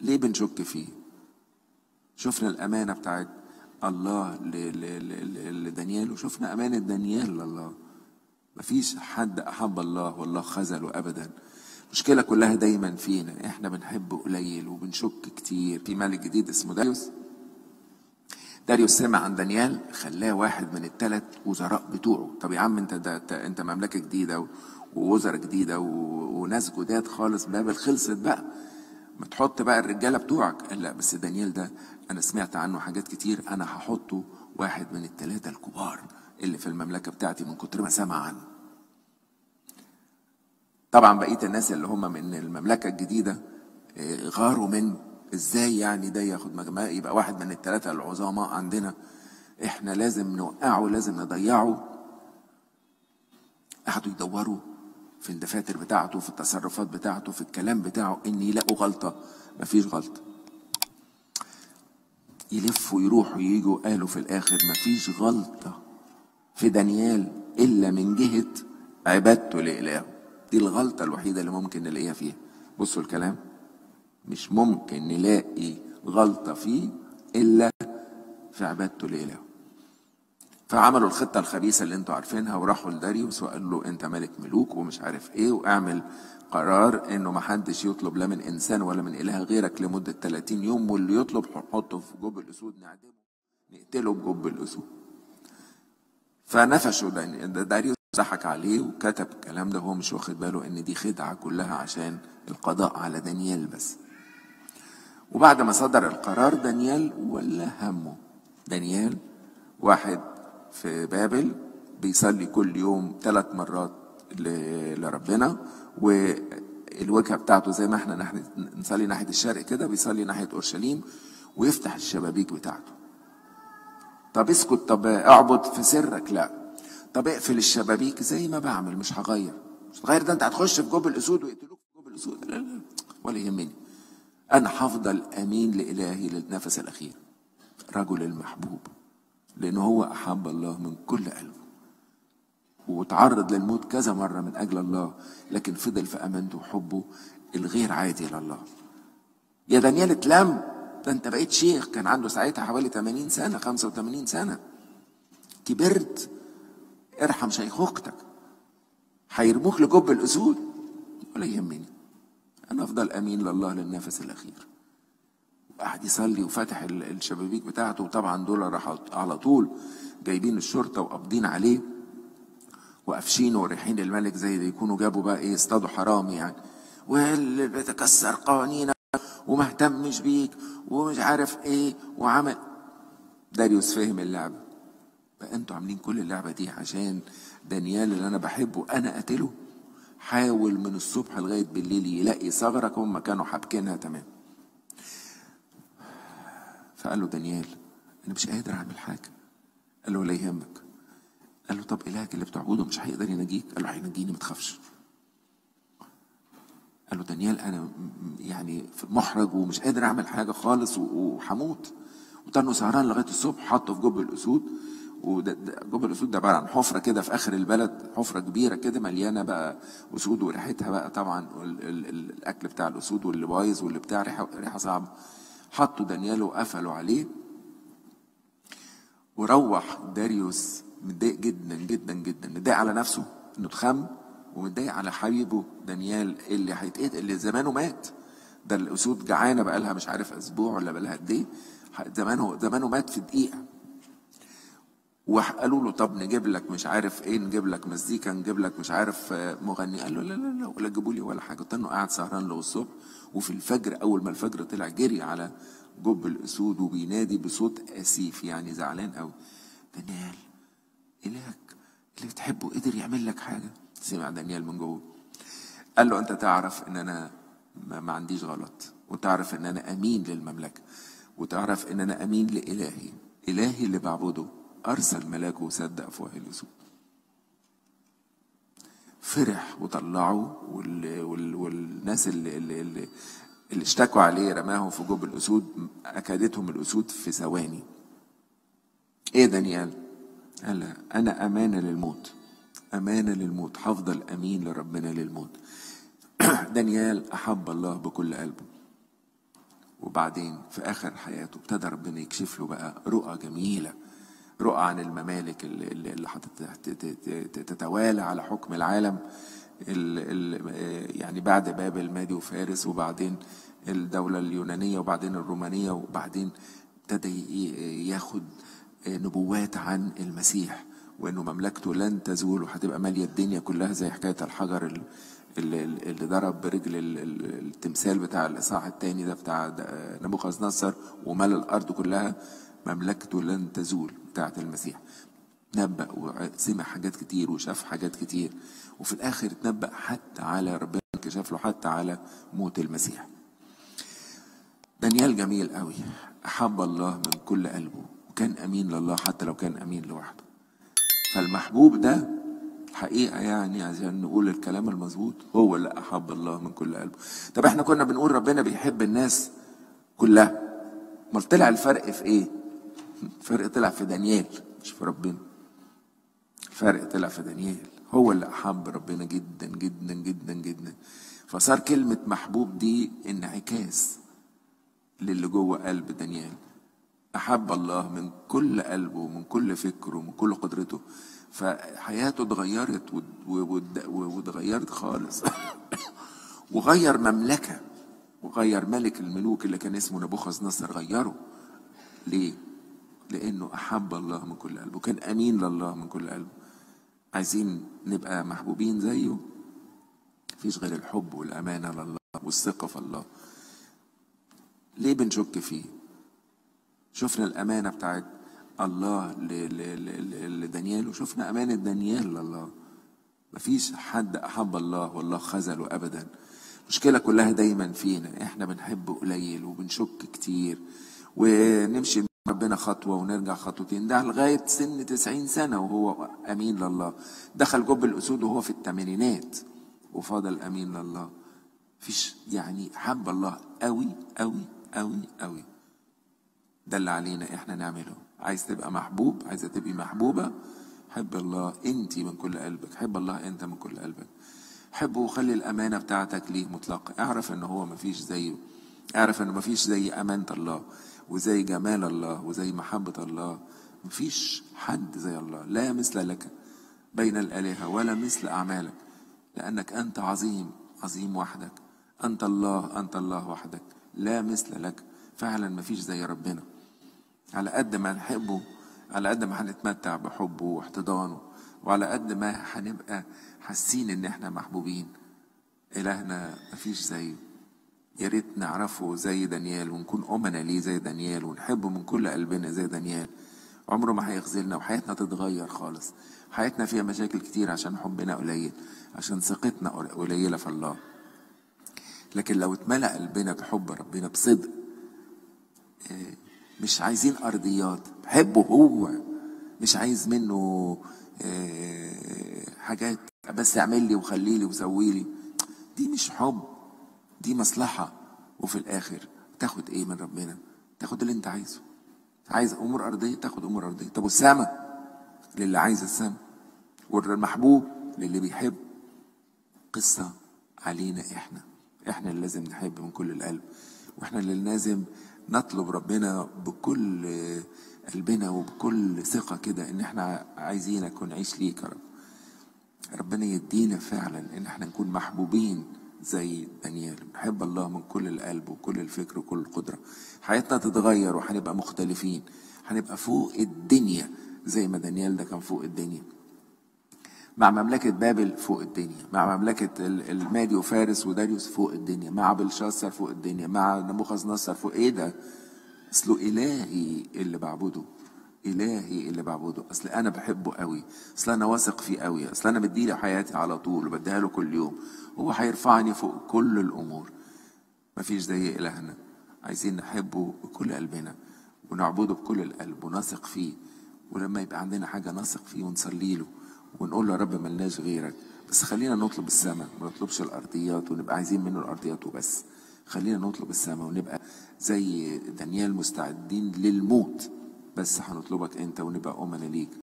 ليه بنشك فيه شفنا الأمانة بتاعت الله ل- ل- ل- ل- لدانيال وشفنا أمانة دانيال لله مفيش حد أحب الله والله خذله أبدا المشكلة كلها دايما فينا احنا بنحب قليل وبنشك كتير في ملك جديد اسمه داريوس داريوس سمع عن دانيال خلاه واحد من الثلاث وزراء بتوعه طب يا عم انت ده انت, انت مملكه جديده و- ووزراء جديده و- وناس جداد خالص بابل خلصت بقى ما تحط بقى الرجاله بتوعك قال لا بس دانيال ده انا سمعت عنه حاجات كتير انا هحطه واحد من الثلاثه الكبار اللي في المملكه بتاعتي من كتر ما سمع عنه طبعا بقيه الناس اللي هم من المملكه الجديده آه، غاروا منه ازاي يعني ده ياخد مجمع يبقى واحد من الثلاثه العظماء عندنا احنا لازم نوقعه لازم نضيعه قعدوا يدوروا في الدفاتر بتاعته في التصرفات بتاعته في الكلام بتاعه ان يلاقوا غلطه مفيش غلطه يلفوا يروحوا ييجوا قالوا في الاخر مفيش غلطه في دانيال الا من جهه عبادته لالهه دي الغلطه الوحيده اللي ممكن نلاقيها فيها بصوا الكلام مش ممكن نلاقي غلطه فيه الا في عبادته لالهه فعملوا الخطة الخبيثة اللي انتوا عارفينها وراحوا لداريوس وقال له انت ملك ملوك ومش عارف ايه واعمل قرار انه محدش يطلب لا من انسان ولا من اله غيرك لمدة 30 يوم واللي يطلب نحطه في جب الاسود نعدمه نقتله بجب الاسود فنفشوا داني- دا- داريوس ضحك عليه وكتب الكلام ده وهو مش واخد باله ان دي خدعة كلها عشان القضاء على دانيال بس وبعد ما صدر القرار دانيال ولا همه دانيال واحد في بابل بيصلي كل يوم ثلاث مرات ل- لربنا والوجهه بتاعته زي ما احنا نحن نصلي ناحيه الشرق كده بيصلي ناحيه اورشليم ويفتح الشبابيك بتاعته طب اسكت طب اعبد في سرك لا طب اقفل الشبابيك زي ما بعمل مش هغير مش هتغير ده انت هتخش في جوب الاسود ويقتلوك في جوب الاسود لا لا ولا يهمني انا هفضل امين لالهي للنفس الاخير رجل المحبوب لانه هو احب الله من كل قلبه وتعرض للموت كذا مره من اجل الله لكن فضل في امانته وحبه الغير عادي لله يا دانيال اتلم ده انت بقيت شيخ كان عنده ساعتها حوالي 80 سنه 85 سنه كبرت ارحم شيخوختك هيرموك لجب الاسود ولا يهمني انا افضل امين لله للنفس الاخير قعد يصلي وفتح ال- الشبابيك بتاعته وطبعا دول راحوا على طول جايبين الشرطه وقابضين عليه وقافشينه ورايحين للملك زي ده يكونوا جابوا بقى ايه اصطادوا حرامي يعني واللي بيتكسر قوانينك وما اهتمش بيك ومش عارف ايه وعمل داريوس فهم اللعبه بقى انتوا عاملين كل اللعبه دي عشان دانيال اللي انا بحبه انا قاتله حاول من الصبح لغايه بالليل يلاقي ثغرك هم كانوا حابكينها تمام فقال له دانيال انا مش قادر اعمل حاجه قال له لا يهمك قال له طب الهك اللي بتعبده مش هيقدر ينجيك قال له هينجيني ما تخافش قال له دانيال انا م- م- يعني في محرج ومش قادر اعمل حاجه خالص و- وهموت وتنه سهران لغايه الصبح حطه في جب الاسود وده ده- جب الاسود ده عباره عن حفره كده في اخر البلد حفره كبيره كده مليانه بقى اسود وريحتها بقى طبعا ال ال ال الاكل بتاع الاسود واللي بايظ واللي بتاع ريحه ريحه صعبه حطوا دانيال وقفلوا عليه وروح داريوس متضايق جدا جدا جدا متضايق على نفسه انه اتخم ومتضايق على حبيبه دانيال اللي هيتقتل اللي زمانه مات ده الاسود جعانه بقى لها مش عارف اسبوع ولا بقى لها قد ايه زمانه زمانه مات في دقيقه وقالوا له طب نجيب لك مش عارف ايه نجيب لك مزيكا نجيب لك مش عارف آه، مغني قال له لا لا لا ولا جيبوا لي ولا حاجه طنه قاعد سهران له الصبح وفي الفجر اول ما الفجر طلع جري على جب الاسود وبينادي بصوت اسيف يعني زعلان قوي دانيال الهك اللي بتحبه قدر يعمل لك حاجه سمع دانيال من جوه قال له انت تعرف ان انا ما, ما عنديش غلط وتعرف ان انا امين للمملكه وتعرف ان انا امين لالهي الهي اللي بعبده ارسل ملاكه وسد افواه الاسود فرح وطلعوا وال... وال... والناس اللي, اللي, اللي, اللي اشتكوا عليه رماهم في جوب الاسود اكادتهم الاسود في ثواني ايه دانيال قال لا، انا امانه للموت امانه للموت هفضل امين لربنا للموت دانيال احب الله بكل قلبه وبعدين في آخر حياته ابتدى ربنا يكشف له بقى رؤى جميلة رؤى عن الممالك اللي, اللي اللي هتتوالى على حكم العالم ال ال يعني بعد بابل مادي وفارس وبعدين الدولة اليونانية وبعدين الرومانية وبعدين ابتدى ي- ياخد نبوات عن المسيح وانه مملكته لن تزول وهتبقى ماليه الدنيا كلها زي حكايه الحجر ال- اللي, اللي ضرب برجل ال- ال- التمثال بتاع الاصحاح الثاني ده بتاع د- نبوخذ نصر ومال الارض كلها مملكته لن تزول بتاعه المسيح تنبأ وسمع حاجات كتير وشاف حاجات كتير وفي الاخر تنبأ حتى على ربنا كشف له حتى على موت المسيح دانيال جميل قوي أحب الله من كل قلبه وكان أمين لله حتى لو كان أمين لوحده فالمحبوب ده الحقيقة يعني عشان نقول الكلام المظبوط هو اللي أحب الله من كل قلبه طب احنا كنا بنقول ربنا بيحب الناس كلها امال طلع الفرق في ايه الفرق طلع في دانيال مش في ربنا الفرق طلع في دانيال هو اللي أحب ربنا جدا جدا جدا جدا فصار كلمة محبوب دي انعكاس للي جوه قلب دانيال أحب الله من كل قلبه ومن كل فكره ومن كل قدرته فحياته اتغيرت ود- ود- واتغيرت خالص وغير مملكة وغير ملك الملوك اللي كان اسمه نبوخذ نصر غيره ليه؟ لأنه أحب الله من كل قلبه كان أمين لله من كل قلبه عايزين نبقى محبوبين زيه مفيش غير الحب والأمانة لله والثقة في الله ليه بنشك فيه شفنا الأمانة بتاعت الله ل- ل- ل- لدانيال وشفنا أمانة دانيال لله مفيش حد أحب الله والله خذله أبدا المشكلة كلها دايما فينا احنا بنحب قليل وبنشك كتير ونمشي مع ربنا خطوة ونرجع خطوتين ده لغاية سن تسعين سنة وهو أمين لله دخل جب الأسود وهو في الثمانينات وفضل أمين لله فيش يعني حب الله قوي قوي قوي قوي ده اللي علينا احنا نعمله عايز تبقى محبوب عايزه تبقي محبوبه حب الله انت من كل قلبك حب الله انت من كل قلبك حبه وخلي الامانه بتاعتك ليه مطلقه اعرف ان هو مفيش زيه اعرف ان مفيش زي امانه الله وزي جمال الله وزي محبه الله مفيش حد زي الله لا مثل لك بين الالهه ولا مثل اعمالك لانك انت عظيم عظيم وحدك انت الله انت الله وحدك لا مثل لك فعلا مفيش زي ربنا على قد ما نحبه على قد ما هنتمتع بحبه واحتضانه وعلى قد ما هنبقى حاسين ان احنا محبوبين الهنا مفيش زيه يا ريت نعرفه زي دانيال ونكون أمنا ليه زي دانيال ونحبه من كل قلبنا زي دانيال عمره ما هيخذلنا وحياتنا تتغير خالص حياتنا فيها مشاكل كتير عشان حبنا قليل عشان ثقتنا قليلة في الله لكن لو اتملأ قلبنا بحب ربنا بصدق آه، مش عايزين أرضيات بحبه هو مش عايز منه آه، حاجات بس اعمل لي وخلي لي وسوي لي دي مش حب دي مصلحة وفي الآخر تاخد إيه من ربنا؟ تاخد اللي أنت عايزه عايز أمور أرضية تاخد أمور أرضية طب والسما للي عايز السما والمحبوب للي بيحب قصة علينا إحنا إحنا اللي لازم نحب من كل القلب وإحنا اللي لازم نطلب ربنا بكل قلبنا وبكل ثقة كده إن إحنا عايزينك ونعيش ليك يا رب ربنا يدينا فعلا ان احنا نكون محبوبين زي دانيال بنحب الله من كل القلب وكل الفكر وكل القدرة حياتنا تتغير وهنبقى مختلفين هنبقى فوق الدنيا زي ما دانيال ده كان فوق الدنيا مع مملكة بابل فوق الدنيا مع مملكة ال- المادي وفارس وداريوس فوق الدنيا مع بلشاصر فوق الدنيا مع نبوخذ نصر فوق ايه ده اصله الهي اللي بعبده الهي اللي بعبده اصل انا بحبه قوي اصل انا واثق فيه قوي اصل انا بديله حياتي على طول وبديها له كل يوم هو هيرفعني فوق كل الامور مفيش زي الهنا عايزين نحبه بكل قلبنا ونعبده بكل القلب ونثق فيه ولما يبقى عندنا حاجه نثق فيه ونصلي له ونقول له يا رب ملناش غيرك بس خلينا نطلب السماء ما نطلبش الارضيات ونبقى عايزين منه الارضيات وبس خلينا نطلب السماء ونبقى زي دانيال مستعدين للموت بس هنطلبك انت ونبقى امنا ليك